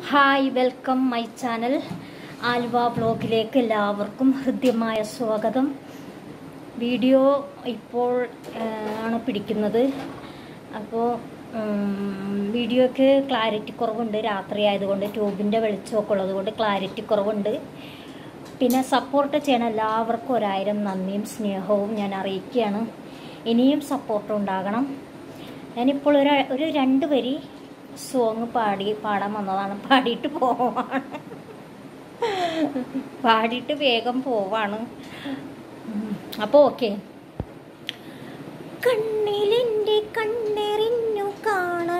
hi welcome my channel Alva ബ്ലോഗിലേക്ക് എല്ലാവർക്കും ഹൃദ്യമായ സ്വാഗതം വീഡിയോ ഇപ്പോൾ ആ, ആണ് പിടിക്കുന്നത് അപ്പോൾ വീഡിയോക്ക് ക്ലാരിറ്റി കുറവുണ്ട് രാത്രി ആയതുകൊണ്ട് ട്യൂബിൻ്റെ വെളിച്ചമൊക്കെ ഉള്ളത് കൊണ്ട് ക്ലാരിറ്റി കുറവുണ്ട് പിന്നെ സപ്പോർട്ട് ചെയ്യണ എല്ലാവർക്കും ഒരായിരം നന്ദിയും സ്നേഹവും ഞാൻ അറിയിക്കുകയാണ് ഇനിയും സപ്പോർട്ട് ഉണ്ടാകണം ഞാനിപ്പോൾ ഒരു ഒരു രണ്ട് വരി സോങ് പാടി പാടാൻ വന്നതാണ് പാടിയിട്ട് പോവാണ് പാടിയിട്ട് വേഗം പോവാണ് അപ്പോൾ ഓക്കെ കണ്ണിലെൻ്റെ കണ്ണെറിഞ്ഞു കാണാൻ